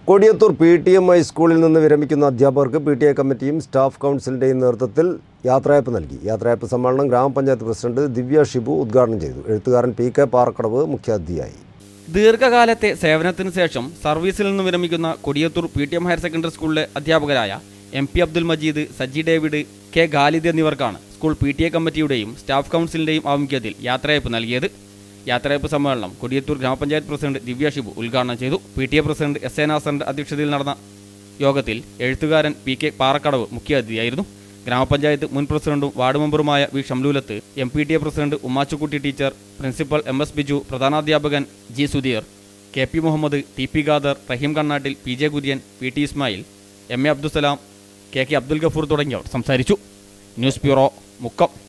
Kodiyathur P T M ഹൈസ്കൂളിൽ നിന്ന് വിരമിക്കുന്ന അധ്യാപകർക്ക് പി ടി എ കമ്മിറ്റിയും സ്റ്റാഫ് കൗൺസിലിൻ്റെയും നേതൃത്വത്തിൽ യാത്രയയപ്പ് നൽകി യാത്രയയപ്പ് സമ്മേളനം ഗ്രാമപഞ്ചായത്ത് പ്രസിഡന്റ് ദിവ്യ ഷിബു ഉദ്ഘാടനം ചെയ്തു എഴുത്തുകാരൻ പി കെ പാറക്കടവ് മുഖ്യാതിഥിയായി ദീർഘകാലത്തെ സേവനത്തിന് ശേഷം സർവീസിൽ നിന്ന് വിരമിക്കുന്ന Kodiyathur P T M higher secondary സ്കൂളിലെ അധ്യാപകരായ M P Abdul Majeed Sajji David K Khalid എന്നിവർക്കാണ് സ്കൂൾ പി ടി എ കമ്മിറ്റിയുടെയും സ്റ്റാഫ് കൗൺസിലിന്റെയും ആഭിമുഖ്യത്തിൽ യാത്രയയപ്പ് നൽകിയത് യാത്രയയപ്പ് സമ്മേളനം കൊടിയത്തൂർ ഗ്രാമപഞ്ചായത്ത് പ്രസിഡന്റ് ദിവ്യ ഷിബു ഉദ്ഘാടനം ചെയ്തു P T A president S A നാസറിന്റെ അധ്യക്ഷതയിൽ നടന്ന യോഗത്തിൽ എഴുത്തുകാരൻ പി കെ പാറക്കടവ് മുഖ്യാതിഥിയായിരുന്നു ഗ്രാമപഞ്ചായത്ത് മുൻ പ്രസിഡന്റും വാർഡ് മെമ്പറുമായ V Shamlulath M P T A president Ummachukutty teacher principal M S Biju പ്രധാനാധ്യാപകൻ G Sudheer K P Muhammad T P Khader Rahim Kannattil P J Kurian P T Ismail M A Abdussalam K K Abdul Gafoor തുടങ്ങിയവർ സംസാരിച്ചു ന്യൂസ് ബ്യൂറോ മുക്കം